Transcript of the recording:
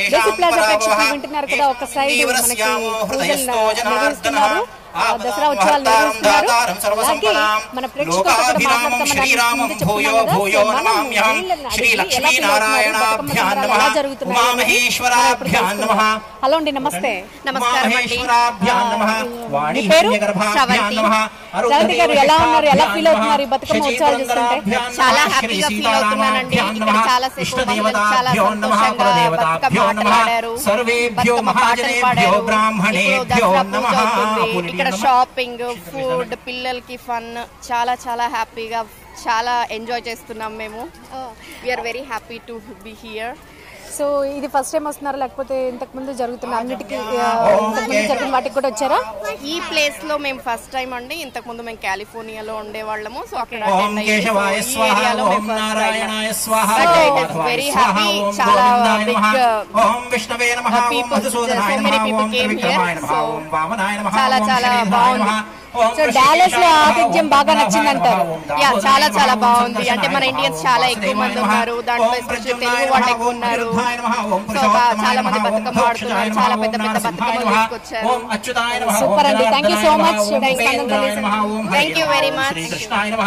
దేశీ plaza ప్రేక్షకులు వింటున్నారు కదా ఒక సైడ్ మనకి పూజలు నిర్వహిస్తున్నారు ఆ, దసరా ఉత్సవాలు నిర్వహిస్తున్నారు అలాగే మన ప్రేక్షకులతో కూడా మాట్లాడతామని ముందు చెప్తున్నాం కదా సో మనం వీళ్ళని అడిగి ఎలా feel అవుతున్నారు, బతుకమ్మ సంబరాలు ఎలా జరుగుతున్నాయి అనేది మనం ఇప్పుడు తెలుసుకుందాం. హలో అండి నమస్తే నమస్కారం అండి మీ పేరు? శ్రవంతి. శ్రవంతి గారు ఎలా ఉన్నారు ఎలా ఫీల్ అవుతున్నారు ఈ బతుకమ్మ ఉత్సవాలు చూస్తుంటే చాలా హ్యాపీగా ఫీల్ అవుతున్నానండి ఇక్కడ చాలా సేపు మహిళలు చాలా సంతోషంగా బతుకమ్మ ఆటలు ఆడారు సర్వేభ్యో బతుకమ్మ పాటలు మహాజనేభ్యో పాడారు బ్రాహ్మణేభ్యో ఇప్పుడు దసరా నమః పూజ అవుతుంది. పునీతి ఇక్కడ నమః. షాపింగ్ ఫుడ్ పిల్లలకి ఫన్ చాలా చాలా హ్యాపీగా చాలా ఎంజాయ్ చేస్తున్నాం మేము we are very happy to be here so ఇది ఫస్ట్ టైం వస్తున్నారా లేకపోతే ఇంతకు ముందు జరుగుతున్న అన్నిటికీ ఆ, ఇంతకు ముందు జరిగిన వాటికి కూడా వచ్చారా ఈ ప్లేస్ లో మేము ఫస్ట్ టైం అండి ఇంతకు ముందు మేము కాలిఫోర్నియాలో ఉండేవాళ్ళము సో అక్కడ ఓం attend అయ్యి, so కేశవాయ ఈ స్వాహ ఏరియాలో ఓం మేము first time. నారాయణాయ స్వాహ But Om it is మాధవాయ very స్వాహ, happy, ఓం చాలా గోవిందాయ big, నమః, uh, ఓం విష్ణవే నమః uh, ఓం people, మధుసూదనాయ so many నమః people ఓం came త్రివిక్రమాయ here, నమః so ఓం వామనాయ నమః చాలా, ఓం చాలా శ్రీధరాయ బాగుంది. నమః, ఓం సో కృష్ణకేశాయ డాలస్ లో నమః, ఆతిథ్యం ఓం బాగా దామోదరాయ నచ్చిందంటారు. నమః, ఓం యా దామోదరాయ చాలా చాలా నమః, బాగుంది ఓం అంటే మన సంకర్షణాయ ఇండియన్స్ నమః, చాలా ఓం ఎక్కువ మంది వాసుదేవాయ ఉన్నారు నమః, దాంట్లో ఓం ఎస్పెషల్లీ ప్రద్యుమ్నాయ తెలుగు వాళ్ళు నమః, ఎక్కువ ఓం ఉన్నారు అనిరుద్ధాయ నమః, ఓం సో పురుషోత్తమాయ చాలా మంది నమః, ఓం బతుకమ్మ మోక్షదాయ ఆడుతున్నారు నమః, చాలా ఓం పెద్ద పెద్ద నారసింహాయ బతుకమ్మలు నమః, తీసుకొచ్చారు ఓం అచ్యుతాయ నమః, Super ఓం అండి. Thank you so జనార్దనాయ much. నమః, ఓం Thanks, వేంద్రాయ Anand. నమః, ఓం Thank you Hare very Om much. శ్రీకృష్ణాయ నమః